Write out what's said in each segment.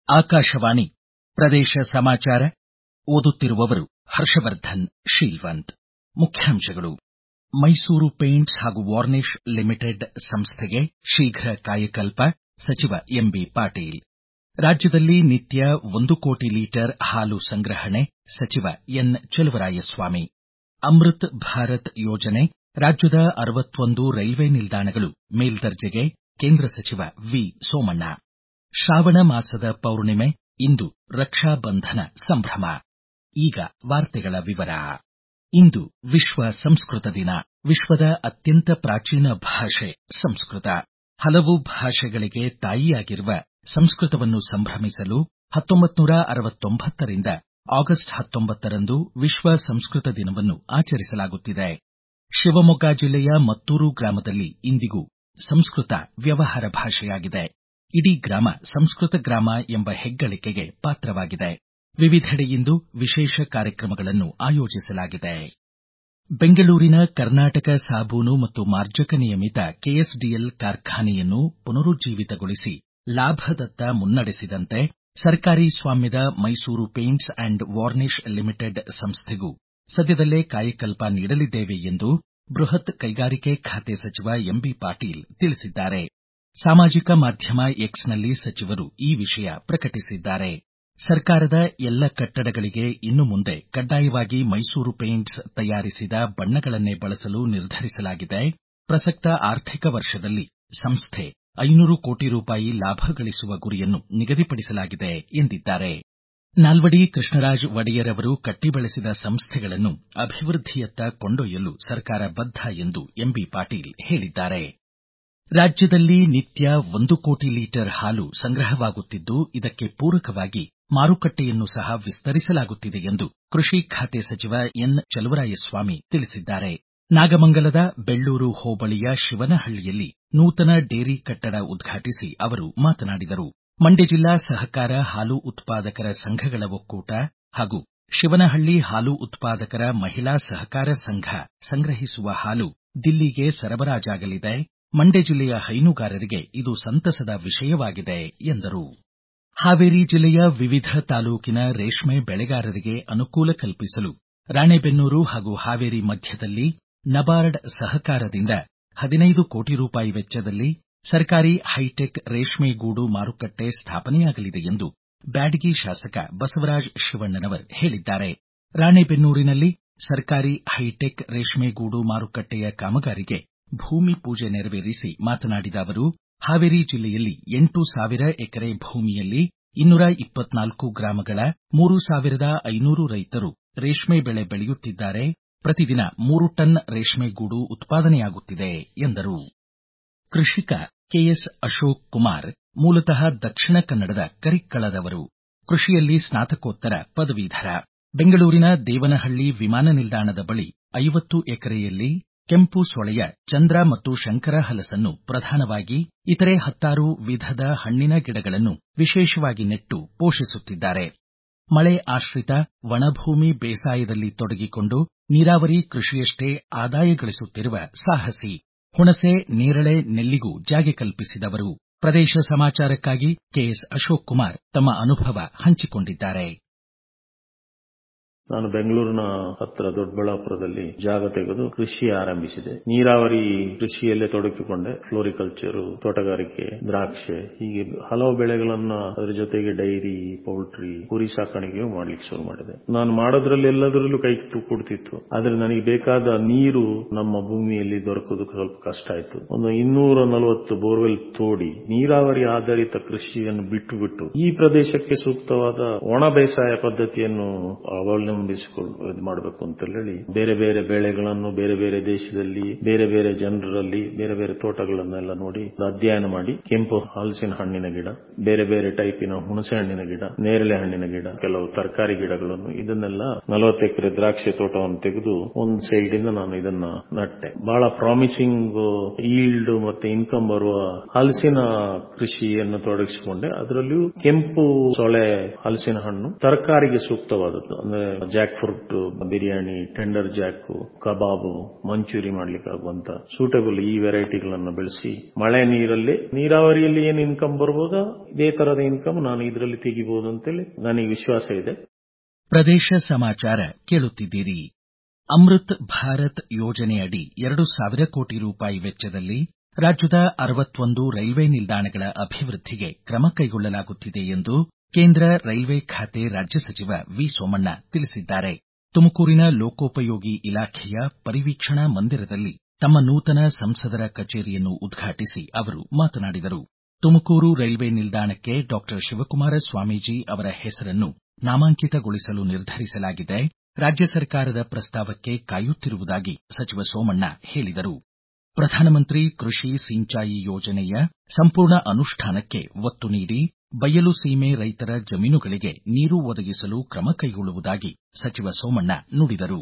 ಆಕಾಶವಾಣಿ ಪ್ರದೇಶ ಸಮಾಚಾರ ಓದುತ್ತಿರುವವರು ಹರ್ಷವರ್ಧನ್ ಶೀಲ್ವಂತ್ ಮುಖ್ಯಾಂಶಗಳು ಮೈಸೂರು ಪೇಂಟ್ಸ್ ಹಾಗೂ ವಾರ್ನಿಷ್ ಲಿಮಿಟೆಡ್ ಸಂಸ್ಥೆಗೆ ಶೀಘ್ರ ಕಾಯಕಲ್ಪ ಸಚಿವ ಎಂಬಿ ಪಾಟೀಲ್ ರಾಜ್ಯದಲ್ಲಿ ನಿತ್ಯ ಒಂದು ಕೋಟಿ ಲೀಟರ್ ಹಾಲು ಸಂಗ್ರಹಣೆ ಸಚಿವ ಎನ್ ಚೆಲುವರಾಯಸ್ವಾಮಿ ಅಮೃತ್ ಭಾರತ್ ಯೋಜನೆ ರಾಜ್ಯದ ಅರವತ್ತೊಂದು ರೈಲ್ವೆ ನಿಲ್ದಾಣಗಳು ಮೇಲ್ದರ್ಜೆಗೆ ಕೇಂದ್ರ ಸಚಿವ ವಿ ಸೋಮಣ್ಣ ಶ್ರಾವಣ ಮಾಸದ ಪೌರ್ಣಿಮೆ ಇಂದು ರಕ್ಷಾ ಬಂಧನ ಸಂಭ್ರಮ ಈಗ ವಾರ್ತೆಗಳ ವಿವರ ಇಂದು ವಿಶ್ವ ಸಂಸ್ಕೃತ ದಿನ ವಿಶ್ವದ ಅತ್ಯಂತ ಪ್ರಾಚೀನ ಭಾಷೆ ಸಂಸ್ಕೃತ ಹಲವು ಭಾಷೆಗಳಿಗೆ ತಾಯಿಯಾಗಿರುವ ಸಂಸ್ಕೃತವನ್ನು ಸಂಭ್ರಮಿಸಲು ಹತ್ತೊಂಬತ್ನೂರ ಅರವತ್ತೊಂಬತ್ತರಿಂದ ಆಗಸ್ಟ್ ಹತ್ತೊಂಬತ್ತರಂದು ವಿಶ್ವ ಸಂಸ್ಕೃತ ದಿನವನ್ನು ಆಚರಿಸಲಾಗುತ್ತಿದೆ ಶಿವಮೊಗ್ಗ ಜಿಲ್ಲೆಯ ಮತ್ತೂರು ಗ್ರಾಮದಲ್ಲಿ ಇಂದಿಗೂ ಸಂಸ್ಕೃತ ವ್ಯವಹಾರ ಭಾಷೆಯಾಗಿದೆ ಇಡೀ ಗ್ರಾಮ ಸಂಸ್ಕೃತ ಗ್ರಾಮ ಎಂಬ ಹೆಗ್ಗಳಿಕೆಗೆ ಪಾತ್ರವಾಗಿದೆ ವಿವಿಧೆಡೆಯಿಂದು ವಿಶೇಷ ಕಾರ್ಯಕ್ರಮಗಳನ್ನು ಆಯೋಜಿಸಲಾಗಿದೆ ಬೆಂಗಳೂರಿನ ಕರ್ನಾಟಕ ಸಾಬೂನು ಮತ್ತು ಮಾರ್ಜಕ ನಿಯಮಿತ ಕೆಎಸ್ಡಿಎಲ್ ಕಾರ್ಖಾನೆಯನ್ನು ಪುನರುಜ್ಜೀವಿತಗೊಳಿಸಿ ಲಾಭದತ್ತ ಮುನ್ನಡೆಸಿದಂತೆ ಸರ್ಕಾರಿ ಸ್ವಾಮ್ಯದ Mysuru paints and varnish limited ಸಂಸ್ಥೆಗೂ ಸದ್ಯದಲ್ಲೇ ಕಾಯಕಲ್ಪ ನೀಡಲಿದ್ದೇವೆ ಎಂದು ಬೃಹತ್ ಕೈಗಾರಿಕೆ ಖಾತೆ ಸಚಿವ ಎಂಬಿ ಪಾಟೀಲ್ ತಿಳಿಸಿದ್ದಾರೆ ಸಾಮಾಜಿಕ ಮಾಧ್ಯಮ ಎಕ್ಸ್ನಲ್ಲಿ ಸಚಿವರು ಈ ವಿಷಯ ಪ್ರಕಟಿಸಿದ್ದಾರೆ ಸರ್ಕಾರದ ಎಲ್ಲ ಕಟ್ಟಡಗಳಿಗೆ ಇನ್ನು ಮುಂದೆ ಕಡ್ಡಾಯವಾಗಿ ಮೈಸೂರು ಪೇಂಟ್ಸ್ ತಯಾರಿಸಿದ ಬಣ್ಣಗಳನ್ನೇ ಬಳಸಲು ನಿರ್ಧರಿಸಲಾಗಿದೆ ಪ್ರಸಕ್ತ ಆರ್ಥಿಕ ವರ್ಷದಲ್ಲಿ ಸಂಸ್ಥೆ ಐನೂರು ಕೋಟಿ ರೂಪಾಯಿ ಲಾಭ ಗಳಿಸುವ ಗುರಿಯನ್ನು ನಿಗದಿಪಡಿಸಲಾಗಿದೆ ಎಂದಿದ್ದಾರೆ ನಾಲ್ವಡಿ ಕೃಷ್ಣರಾಜ ಒಡೆಯರ್ ಅವರು ಕಟ್ಟಿ ಬೆಳೆಸಿದ ಸಂಸ್ಥೆಗಳನ್ನು ಅಭಿವೃದ್ಧಿಯತ್ತ ಕೊಂಡೊಯ್ಯಲು ಸರ್ಕಾರ ಬದ್ಧ ಎಂದು ಎಂಬಿ ಪಾಟೀಲ್ ಹೇಳಿದ್ದಾರೆ ರಾಜ್ಯದಲ್ಲಿ ನಿತ್ಯ ಒಂದು ಕೋಟಿ ಲೀಟರ್ ಹಾಲು ಸಂಗ್ರಹವಾಗುತ್ತಿದ್ದು ಇದಕ್ಕೆ ಪೂರಕವಾಗಿ ಮಾರುಕಟ್ಟೆಯನ್ನು ಸಹ ವಿಸ್ತರಿಸಲಾಗುತ್ತಿದೆ ಎಂದು ಕೃಷಿ ಖಾತೆ ಸಚಿವ ಎನ್ ಚೆಲುವರಾಯಸ್ವಾಮಿ ತಿಳಿಸಿದ್ದಾರೆ ನಾಗಮಂಗಲದ ಬೆಳ್ಳೂರು ಹೋಬಳಿಯ ಶಿವನಹಳ್ಳಿಯಲ್ಲಿ ನೂತನ ಡೇರಿ ಕಟ್ಟಡ ಉದ್ಘಾಟಿಸಿ ಅವರು ಮಾತನಾಡಿದರು ಮಂಡ್ಯ ಜಿಲ್ಲಾ ಸಹಕಾರ ಹಾಲು ಉತ್ಪಾದಕರ ಸಂಘಗಳ ಒಕ್ಕೂಟ ಹಾಗೂ ಶಿವನಹಳ್ಳಿ ಹಾಲು ಉತ್ಪಾದಕರ ಮಹಿಳಾ ಸಹಕಾರ ಸಂಘ ಸಂಗ್ರಹಿಸುವ ಹಾಲು ದಿಲ್ಲಿಗೆ ಸರಬರಾಜಾಗಲಿದೆ ಮಂಡ್ಯ ಜಿಲ್ಲೆಯ ಹೈನುಗಾರರಿಗೆ ಇದು ಸಂತಸದ ವಿಷಯವಾಗಿದೆ ಎಂದರು ಹಾವೇರಿ ಜಿಲ್ಲೆಯ ವಿವಿಧ ತಾಲೂಕಿನ ರೇಷ್ಮೆ ಬೆಳೆಗಾರರಿಗೆ ಅನುಕೂಲ ಕಲ್ಪಿಸಲು ರಾಣೆಬೆನ್ನೂರು ಹಾಗೂ ಹಾವೇರಿ ಮಧ್ಯದಲ್ಲಿ ನಬಾರ್ಡ್ ಸಹಕಾರದಿಂದ ಹದಿನೈದು ಕೋಟಿ ರೂಪಾಯಿ ವೆಚ್ಚದಲ್ಲಿ ಸರ್ಕಾರಿ ಹೈಟೆಕ್ ರೇಷ್ಮೆ ಗೂಡು ಮಾರುಕಟ್ಟೆ ಸ್ಥಾಪನೆಯಾಗಲಿದೆ ಎಂದು ಬ್ಯಾಡಗಿ ಶಾಸಕ ಬಸವರಾಜ ಶಿವಣ್ಣನವರ್ ಹೇಳಿದ್ದಾರೆ ರಾಣೆಬೆನ್ನೂರಿನಲ್ಲಿ ಸರ್ಕಾರಿ ಹೈಟೆಕ್ ರೇಷ್ಮೆ ಗೂಡು ಮಾರುಕಟ್ಟೆಯ ಕಾಮಗಾರಿಗೆ ಭೂಮಿ ಪೂಜೆ ನೆರವೇರಿಸಿ ಮಾತನಾಡಿದ ಅವರು ಹಾವೇರಿ ಜಿಲ್ಲೆಯಲ್ಲಿ ಎಂಟು ಸಾವಿರ ಎಕರೆ ಭೂಮಿಯಲ್ಲಿ ಇನ್ನೂರ ಇಪ್ಪತ್ನಾಲ್ಕು ಗ್ರಾಮಗಳ ಮೂರು ಸಾವಿರದ ಐನೂರು ರೈತರು ರೇಷ್ಮೆ ಬೆಳೆ ಬೆಳೆಯುತ್ತಿದ್ದಾರೆ ಪ್ರತಿದಿನ ಮೂರು ಟನ್ ರೇಷ್ಮೆ ಗೂಡು ಉತ್ಪಾದನೆಯಾಗುತ್ತಿದೆ ಎಂದರು ಕೃಷಿಕ ಕೆಎಸ್ ಅಶೋಕ್ ಕುಮಾರ್ ಮೂಲತಃ ದಕ್ಷಿಣ ಕನ್ನಡದ ಕರಿಕ್ಕಳದವರು ಕೃಷಿಯಲ್ಲಿ ಸ್ನಾತಕೋತ್ತರ ಪದವೀಧರ ಬೆಂಗಳೂರಿನ ದೇವನಹಳ್ಳಿ ವಿಮಾನ ನಿಲ್ದಾಣದ ಬಳಿ ಐವತ್ತು ಎಕರೆಯಲ್ಲಿ ಕೆಂಪು ಸೊಳೆಯ ಚಂದ್ರ ಮತ್ತು ಶಂಕರ ಹಲಸನ್ನು ಪ್ರಧಾನವಾಗಿ ಇತರೆ ಹತ್ತಾರು ವಿಧದ ಹಣ್ಣಿನ ಗಿಡಗಳನ್ನು ವಿಶೇಷವಾಗಿ ನೆಟ್ಟು ಪೋಷಿಸುತ್ತಿದ್ದಾರೆ ಮಳೆ ಆಶ್ರಿತ ಒಣಭೂಮಿ ಬೇಸಾಯದಲ್ಲಿ ತೊಡಗಿಕೊಂಡು ನೀರಾವರಿ ಕೃಷಿಯಷ್ಟೇ ಆದಾಯ ಗಳಿಸುತ್ತಿರುವ ಸಾಹಸಿ ಹುಣಸೆ ನೇರಳೆ ನೆಲ್ಲಿಗೂ ಜಾಗೆ ಕಲ್ಪಿಸಿದವರು ಪ್ರದೇಶ ಸಮಾಚಾರಕ್ಕಾಗಿ ಕೆಎಸ್ ಅಶೋಕ್ ಕುಮಾರ್ ತಮ್ಮ ಅನುಭವ ಹಂಚಿಕೊಂಡಿದ್ದಾರೆ ನಾನು ಬೆಂಗಳೂರಿನ ಹತ್ರ ದೊಡ್ಡಬಳ್ಳಾಪುರದಲ್ಲಿ ಜಾಗ ತೆಗೆದು ಕೃಷಿ ಆರಂಭಿಸಿದೆ ನೀರಾವರಿ ಕೃಷಿಯಲ್ಲೇ ತೊಡಗಿಕೊಂಡೆ ಫ್ಲೋರಿಕಲ್ಚರ್ ತೋಟಗಾರಿಕೆ ದ್ರಾಕ್ಷೆ ಹೀಗೆ ಹಲವು ಬೆಳೆಗಳನ್ನ ಅದರ ಜೊತೆಗೆ ಡೈರಿ ಪೌಲ್ಟ್ರಿ ಕುರಿ ಸಾಕಾಣಿಕೆಯೂ ಮಾಡ್ಲಿಕ್ಕೆ ಶುರು ಮಾಡಿದೆ ನಾನು ಮಾಡೋದ್ರಲ್ಲಿ ಎಲ್ಲದರಲ್ಲೂ ಕೈ ಕೊಡ್ತಿತ್ತು ಆದ್ರೆ ನನಗೆ ಬೇಕಾದ ನೀರು ನಮ್ಮ ಭೂಮಿಯಲ್ಲಿ ದೊರಕೋದು ಸ್ವಲ್ಪ ಕಷ್ಟ ಆಯ್ತು ಒಂದು ಇನ್ನೂರ ನಲವತ್ತು ಬೋರ್ವೆಲ್ ತೋಡಿ ನೀರಾವರಿ ಆಧಾರಿತ ಕೃಷಿಯನ್ನು ಬಿಟ್ಟು ಬಿಟ್ಟು ಈ ಪ್ರದೇಶಕ್ಕೆ ಸೂಕ್ತವಾದ ಒಣ ಬೇಸಾಯ ಪದ್ಧತಿಯನ್ನು ಅವಲಂಬನೆ ಅವಲಂಬಿಸಿಕೊಂಡು ಮಾಡಬೇಕು ಅಂತ ಹೇಳಿ ಬೇರೆ ಬೇರೆ ಬೆಳೆಗಳನ್ನು ಬೇರೆ ಬೇರೆ ದೇಶದಲ್ಲಿ ಬೇರೆ ಬೇರೆ ಜನರಲ್ಲಿ ಬೇರೆ ಬೇರೆ ತೋಟಗಳನ್ನೆಲ್ಲ ನೋಡಿ ಅಧ್ಯಯನ ಮಾಡಿ ಕೆಂಪು ಹಲಸಿನ ಹಣ್ಣಿನ ಗಿಡ ಬೇರೆ ಬೇರೆ ಟೈಪಿನ ಹುಣಸೆ ಹಣ್ಣಿನ ಗಿಡ ನೇರಳೆ ಹಣ್ಣಿನ ಗಿಡ ಕೆಲವು ತರಕಾರಿ ಗಿಡಗಳನ್ನು ಇದನ್ನೆಲ್ಲ ನಲವತ್ತು ಎಕರೆ ದ್ರಾಕ್ಷಿ ತೋಟವನ್ನು ತೆಗೆದು ಒಂದು ಸೈಡ್ ಇಂದ ನಾನು ಇದನ್ನ ನಟ್ಟೆ ಬಹಳ ಪ್ರಾಮಿಸಿಂಗ್ ಈಲ್ಡ್ ಮತ್ತೆ ಇನ್ಕಮ್ ಬರುವ ಹಲಸಿನ ಕೃಷಿಯನ್ನು ತೊಡಗಿಸಿಕೊಂಡೆ ಅದರಲ್ಲಿಯೂ ಕೆಂಪು ಸೊಳೆ ಹಲಸಿನ ಹಣ್ಣು ತರಕಾರಿಗೆ ಸೂಕ್ತವಾದದ್ದು ಅಂದ್ರೆ jackfruit biryani tender jack ಕಬಾಬು ಮಂಚೂರಿ ಮಾಡ್ಲಿಕ್ಕೆ ಆಗುವಂತ ಸೂಟಬಲ್ ಈ ವೆರೈಟಿಗಳನ್ನು ಬೆಳೆಸಿ ಮಳೆ ನೀರಲ್ಲಿ ನೀರಾವರಿಯಲ್ಲಿ ಏನು ಇನ್ಕಮ್ ಬರ್ಬೋದೋ ಇದೇ ತರದ ಇನ್ಕಮ್ ನಾನು ಇದರಲ್ಲಿ ತೆಗಿಬಹುದು ಅಂತೇಳಿ ನನಗೆ ವಿಶ್ವಾಸ ಇದೆ ಪ್ರದೇಶ ಸಮಾಚಾರ ಕೇಳುತ್ತಿದ್ದೀರಿ ಅಮೃತ್ ಭಾರತ್ ಯೋಜನೆಯಡಿ ಎರಡು ಸಾವಿರ ಕೋಟಿ ರೂಪಾಯಿ ವೆಚ್ಚದಲ್ಲಿ ರಾಜ್ಯದ ಅರವತ್ತೊಂದು ರೈಲ್ವೆ ನಿಲ್ದಾಣಗಳ ಅಭಿವೃದ್ಧಿಗೆ ಕ್ರಮ ಕೈಗೊಳ್ಳಲಾಗುತ್ತಿದೆ ಎಂದು ಕೇಂದ್ರ ರೈಲ್ವೆ ಖಾತೆ ರಾಜ್ಯ ಸಚಿವ ವಿ ಸೋಮಣ್ಣ ತಿಳಿಸಿದ್ದಾರೆ ತುಮಕೂರಿನ ಲೋಕೋಪಯೋಗಿ ಇಲಾಖೆಯ ಪರಿವೀಕ್ಷಣಾ ಮಂದಿರದಲ್ಲಿ ತಮ್ಮ ನೂತನ ಸಂಸದರ ಕಚೇರಿಯನ್ನು ಉದ್ಘಾಟಿಸಿ ಅವರು ಮಾತನಾಡಿದರು ತುಮಕೂರು ರೈಲ್ವೆ ನಿಲ್ದಾಣಕ್ಕೆ ಡಾಕ್ಟರ್ ಶಿವಕುಮಾರ ಸ್ವಾಮೀಜಿ ಅವರ ಹೆಸರನ್ನು ನಾಮಾಂಕಿತಗೊಳಿಸಲು ನಿರ್ಧರಿಸಲಾಗಿದೆ ರಾಜ್ಯ ಸರ್ಕಾರದ ಪ್ರಸ್ತಾವಕ್ಕೆ ಕಾಯುತ್ತಿರುವುದಾಗಿ ಸಚಿವ ಸೋಮಣ್ಣ ಹೇಳಿದರು ಪ್ರಧಾನಮಂತ್ರಿ ಕೃಷಿ ಸಿಂಚಾಯಿ ಯೋಜನೆಯ ಸಂಪೂರ್ಣ ಅನುಷ್ಠಾನಕ್ಕೆ ಒತ್ತು ನೀಡಿ ಬಯಲು ಸೀಮೆ ರೈತರ ಜಮೀನುಗಳಿಗೆ ನೀರು ಒದಗಿಸಲು ಕ್ರಮ ಕೈಗೊಳ್ಳುವುದಾಗಿ ಸಚಿವ ಸೋಮಣ್ಣ ನುಡಿದರು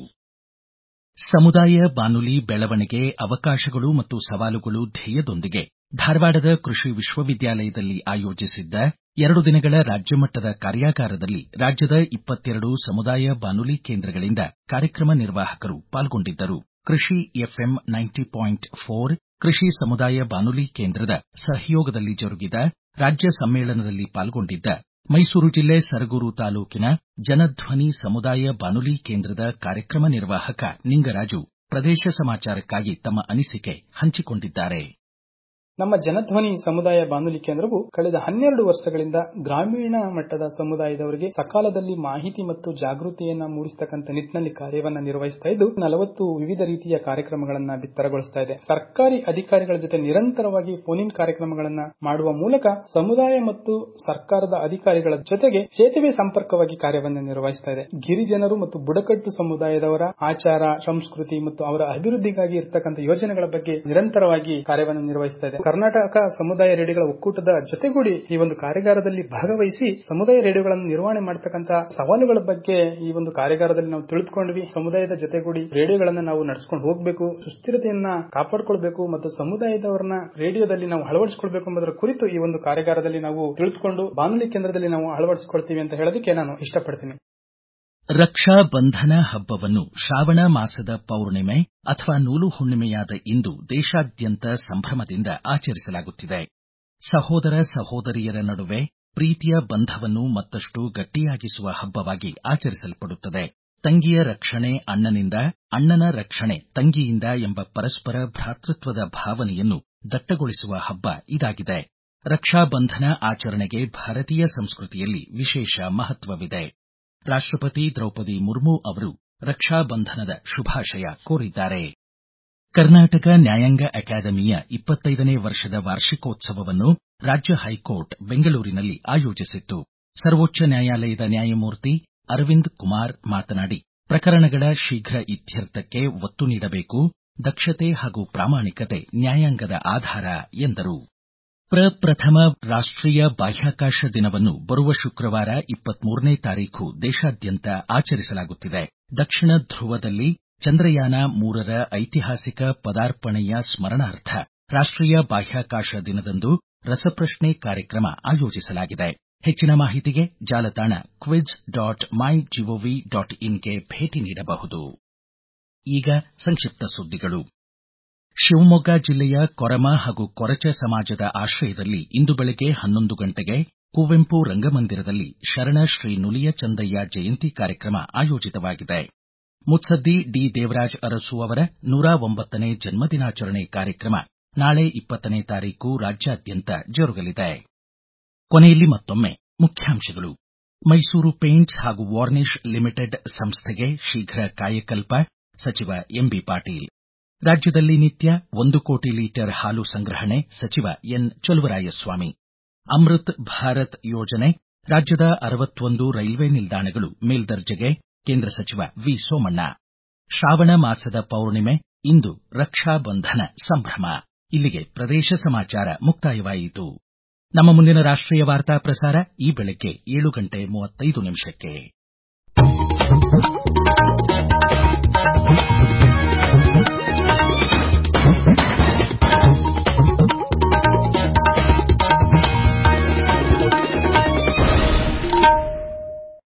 ಸಮುದಾಯ ಬಾನುಲಿ ಬೆಳವಣಿಗೆ ಅವಕಾಶಗಳು ಮತ್ತು ಸವಾಲುಗಳು ಧ್ಯೇಯದೊಂದಿಗೆ ಧಾರವಾಡದ ಕೃಷಿ ವಿಶ್ವವಿದ್ಯಾಲಯದಲ್ಲಿ ಆಯೋಜಿಸಿದ್ದ ಎರಡು ದಿನಗಳ ರಾಜ್ಯಮಟ್ಟದ ಕಾರ್ಯಾಗಾರದಲ್ಲಿ ರಾಜ್ಯದ ಇಪ್ಪತ್ತೆರಡು ಸಮುದಾಯ ಬಾನುಲಿ ಕೇಂದ್ರಗಳಿಂದ ಕಾರ್ಯಕ್ರಮ ನಿರ್ವಾಹಕರು ಪಾಲ್ಗೊಂಡಿದ್ದರು ಕೃಷಿ ಎಫ್ಎಂ ನೈಂಟಿ ಪಾಯಿಂಟ್ ಫೋರ್ ಕೃಷಿ ಸಮುದಾಯ ಬಾನುಲಿ ಕೇಂದ್ರದ ಸಹಯೋಗದಲ್ಲಿ ಜರುಗಿದ ರಾಜ್ಯ ಸಮ್ಮೇಳನದಲ್ಲಿ ಪಾಲ್ಗೊಂಡಿದ್ದ ಮೈಸೂರು ಜಿಲ್ಲೆ ಸರಗೂರು ತಾಲೂಕಿನ ಜನಧ್ವನಿ ಸಮುದಾಯ ಬಾನುಲಿ ಕೇಂದ್ರದ ಕಾರ್ಯಕ್ರಮ ನಿರ್ವಾಹಕ ನಿಂಗರಾಜು ಪ್ರದೇಶ ಸಮಾಚಾರಕ್ಕಾಗಿ ತಮ್ಮ ಅನಿಸಿಕೆ ಹಂಚಿಕೊಂಡಿದ್ದಾರೆ ನಮ್ಮ ಜನಧ್ವನಿ ಸಮುದಾಯ ಬಾನುಲಿ ಕೇಂದ್ರವು ಕಳೆದ ಹನ್ನೆರಡು ವರ್ಷಗಳಿಂದ ಗ್ರಾಮೀಣ ಮಟ್ಟದ ಸಮುದಾಯದವರಿಗೆ ಸಕಾಲದಲ್ಲಿ ಮಾಹಿತಿ ಮತ್ತು ಜಾಗೃತಿಯನ್ನ ಮೂಡಿಸತಕ್ಕಂಥ ನಿಟ್ಟಿನಲ್ಲಿ ಕಾರ್ಯವನ್ನ ನಿರ್ವಹಿಸ್ತಾ ಇದ್ದು ನಲವತ್ತು ವಿವಿಧ ರೀತಿಯ ಕಾರ್ಯಕ್ರಮಗಳನ್ನ ಬಿತ್ತರಗೊಳಿಸ್ತಾ ಇದೆ ಸರ್ಕಾರಿ ಅಧಿಕಾರಿಗಳ ಜೊತೆ ನಿರಂತರವಾಗಿ ಫೋನ್ ಇನ್ ಕಾರ್ಯಕ್ರಮಗಳನ್ನ ಮಾಡುವ ಮೂಲಕ ಸಮುದಾಯ ಮತ್ತು ಸರ್ಕಾರದ ಅಧಿಕಾರಿಗಳ ಜೊತೆಗೆ ಸೇತುವೆ ಸಂಪರ್ಕವಾಗಿ ಕಾರ್ಯವನ್ನ ನಿರ್ವಹಿಸ್ತಾ ಇದೆ ಗಿರಿಜನರು ಮತ್ತು ಬುಡಕಟ್ಟು ಸಮುದಾಯದವರ ಆಚಾರ ಸಂಸ್ಕೃತಿ ಮತ್ತು ಅವರ ಅಭಿವೃದ್ಧಿಗಾಗಿ ಇರತಕ್ಕಂಥ ಯೋಜನೆಗಳ ಬಗ್ಗೆ ನಿರಂತರವಾಗಿ ಕಾರ್ಯವನ್ನು ನಿರ್ವಹಿಸ್ತಾ ಇದೆ ಕರ್ನಾಟಕ ಸಮುದಾಯ ರೇಡಿಯೋಗಳ ಒಕ್ಕೂಟದ ಜೊತೆಗೂಡಿ ಈ ಒಂದು ಕಾರ್ಯಾಗಾರದಲ್ಲಿ ಭಾಗವಹಿಸಿ ಸಮುದಾಯ ರೇಡಿಯೋಗಳನ್ನು ನಿರ್ವಹಣೆ ಮಾಡತಕ್ಕಂತ ಸವಾಲುಗಳ ಬಗ್ಗೆ ಈ ಒಂದು ಕಾರ್ಯಾಗಾರದಲ್ಲಿ ನಾವು ತಿಳಿದುಕೊಂಡ್ವಿ ಸಮುದಾಯದ ಜೊತೆಗೂಡಿ ರೇಡಿಯೋಗಳನ್ನ ನಾವು ನಡೆಸ್ಕೊಂಡು ಹೋಗಬೇಕು ಸುಸ್ಥಿರತೆಯನ್ನ ಕಾಪಾಡಿಕೊಳ್ಬೇಕು ಮತ್ತು ಸಮುದಾಯದವರನ್ನ ರೇಡಿಯೋದಲ್ಲಿ ನಾವು ಅಳವಡಿಸಿಕೊಳ್ಬೇಕು ಎಂಬುದರ ಕುರಿತು ಈ ಒಂದು ಕಾರ್ಯಾಗಾರದಲ್ಲಿ ನಾವು ತಿಳಿದುಕೊಂಡು ಬಾನುಲಿ ಕೇಂದ್ರದಲ್ಲಿ ನಾವು ಅಳವಡಿಸಿಕೊಳ್ತೀವಿ ಅಂತ ಹೇಳೋದಕ್ಕೆ ನಾನು ಇಷ್ಟಪಡ್ತೀನಿ ರಕ್ಷಾ ಬಂಧನ ಹಬ್ಬವನ್ನು ಶ್ರಾವಣ ಮಾಸದ ಪೌರ್ಣಿಮೆ ಅಥವಾ ನೂಲು ಹುಣ್ಣಿಮೆಯಾದ ಇಂದು ದೇಶಾದ್ಯಂತ ಸಂಭ್ರಮದಿಂದ ಆಚರಿಸಲಾಗುತ್ತಿದೆ ಸಹೋದರ ಸಹೋದರಿಯರ ನಡುವೆ ಪ್ರೀತಿಯ ಬಂಧವನ್ನು ಮತ್ತಷ್ಟು ಗಟ್ಟಿಯಾಗಿಸುವ ಹಬ್ಬವಾಗಿ ಆಚರಿಸಲ್ಪಡುತ್ತದೆ ತಂಗಿಯ ರಕ್ಷಣೆ ಅಣ್ಣನಿಂದ ಅಣ್ಣನ ರಕ್ಷಣೆ ತಂಗಿಯಿಂದ ಎಂಬ ಪರಸ್ಪರ ಭ್ರಾತೃತ್ವದ ಭಾವನೆಯನ್ನು ದಟ್ಟಗೊಳಿಸುವ ಹಬ್ಬ ಇದಾಗಿದೆ ರಕ್ಷಾಬಂಧನ ಆಚರಣೆಗೆ ಭಾರತೀಯ ಸಂಸ್ಕೃತಿಯಲ್ಲಿ ವಿಶೇಷ ಮಹತ್ವವಿದೆ ರಾಷ್ಟ್ರಪತಿ ದ್ರೌಪದಿ ಮುರ್ಮು ಅವರು ರಕ್ಷಾಬಂಧನದ ಶುಭಾಶಯ ಕೋರಿದ್ದಾರೆ ಕರ್ನಾಟಕ ನ್ಯಾಯಾಂಗ ಅಕಾಡೆಮಿಯ ಇಪ್ಪತ್ತೈದನೇ ವರ್ಷದ ವಾರ್ಷಿಕೋತ್ಸವವನ್ನು ರಾಜ್ಯ ಹೈಕೋರ್ಟ್ ಬೆಂಗಳೂರಿನಲ್ಲಿ ಆಯೋಜಿಸಿತ್ತು ಸರ್ವೋಚ್ಚ ನ್ಯಾಯಾಲಯದ ನ್ಯಾಯಮೂರ್ತಿ ಅರವಿಂದ್ ಕುಮಾರ್ ಮಾತನಾಡಿ ಪ್ರಕರಣಗಳ ಶೀಘ್ರ ಇತ್ಯರ್ಥಕ್ಕೆ ಒತ್ತು ನೀಡಬೇಕು ದಕ್ಷತೆ ಹಾಗೂ ಪ್ರಾಮಾಣಿಕತೆ ನ್ಯಾಯಾಂಗದ ಆಧಾರ ಎಂದರು ಪ್ರಪ್ರಥಮ ರಾಷ್ಟ್ರೀಯ ಬಾಹ್ಯಾಕಾಶ ದಿನವನ್ನು ಬರುವ ಶುಕ್ರವಾರ ಇಪ್ಪತ್ಮೂರನೇ ತಾರೀಖು ದೇಶಾದ್ಯಂತ ಆಚರಿಸಲಾಗುತ್ತಿದೆ ದಕ್ಷಿಣ ಧ್ರುವದಲ್ಲಿ ಚಂದ್ರಯಾನ ಮೂರರ ಐತಿಹಾಸಿಕ ಪದಾರ್ಪಣೆಯ ಸ್ಮರಣಾರ್ಥ ರಾಷ್ಟ್ರೀಯ ಬಾಹ್ಯಾಕಾಶ ದಿನದಂದು ರಸಪ್ರಶ್ನೆ ಕಾರ್ಯಕ್ರಮ ಆಯೋಜಿಸಲಾಗಿದೆ ಹೆಚ್ಚಿನ ಮಾಹಿತಿಗೆ ಜಾಲತಾಣ quiz dot my GOV dot ಇನ್ಗೆ ಭೇಟಿ ನೀಡಬಹುದು ಈಗ ಸಂಕ್ಷಿಪ್ತ ಸುದ್ದಿಗಳು ಶಿವಮೊಗ್ಗ ಜಿಲ್ಲೆಯ ಕೊರಮ ಹಾಗೂ ಕೊರಚ ಸಮಾಜದ ಆಶ್ರಯದಲ್ಲಿ ಇಂದು ಬೆಳಗ್ಗೆ ಹನ್ನೊಂದು ಗಂಟೆಗೆ ಕುವೆಂಪು ರಂಗಮಂದಿರದಲ್ಲಿ ಶರಣ ಶ್ರೀ ನುಲಿಯ ಚಂದಯ್ಯ ಜಯಂತಿ ಕಾರ್ಯಕ್ರಮ ಆಯೋಜಿತವಾಗಿದೆ ಮುತ್ಸದ್ದಿ ಡಿ ದೇವರಾಜ ಅರಸು ಅವರ ನೂರ ಒಂಬತ್ತನೇ ಜನ್ಮದಿನಾಚರಣೆ ಕಾರ್ಯಕ್ರಮ ನಾಳೆ ಇಪ್ಪತ್ತನೇ ತಾರೀಕು ರಾಜ್ಯಾದ್ಯಂತ ಜರುಗಲಿದೆ ಕೊನೆಯಲ್ಲಿ ಮತ್ತೊಮ್ಮೆ ಮುಖ್ಯಾಂಶಗಳು ಮೈಸೂರು ಪೇಂಟ್ಸ್ ಹಾಗೂ ವಾರ್ನಿಷ್ ಲಿಮಿಟೆಡ್ ಸಂಸ್ಥೆಗೆ ಶೀಘ್ರ ಕಾಯಕಲ್ಪ ಸಚಿವ ಎಂಬಿ ಪಾಟೀಲ್ ರಾಜ್ಯದಲ್ಲಿ ನಿತ್ಯ ಒಂದು ಕೋಟಿ ಲೀಟರ್ ಹಾಲು ಸಂಗ್ರಹಣೆ ಸಚಿವ ಎನ್ ಚಲುವರಾಯಸ್ವಾಮಿ ಅಮೃತ್ ಭಾರತ್ ಯೋಜನೆ ರಾಜ್ಯದ ಅರವತ್ತೊಂದು ರೈಲ್ವೆ ನಿಲ್ದಾಣಗಳು ಮೇಲ್ದರ್ಜೆಗೆ ಕೇಂದ್ರ ಸಚಿವ ವಿ ಸೋಮಣ್ಣ ಶ್ರಾವಣ ಮಾಸದ ಪೌರ್ಣಿಮೆ ಇಂದು ರಕ್ಷಾಬಂಧನ ಸಂಭ್ರಮ ಇಲ್ಲಿಗೆ ಪ್ರದೇಶ ಸಮಾಚಾರ ಮುಕ್ತಾಯವಾಯಿತು ನಮ್ಮ ಮುಂದಿನ ರಾಷ್ಟ್ರೀಯ ವಾರ್ತಾ ಪ್ರಸಾರ ಈ ಬೆಳಗ್ಗೆ ಏಳು ಗಂಟೆ ಮೂವತ್ತೈದು ನಿಮಿಷಕ್ಕೆ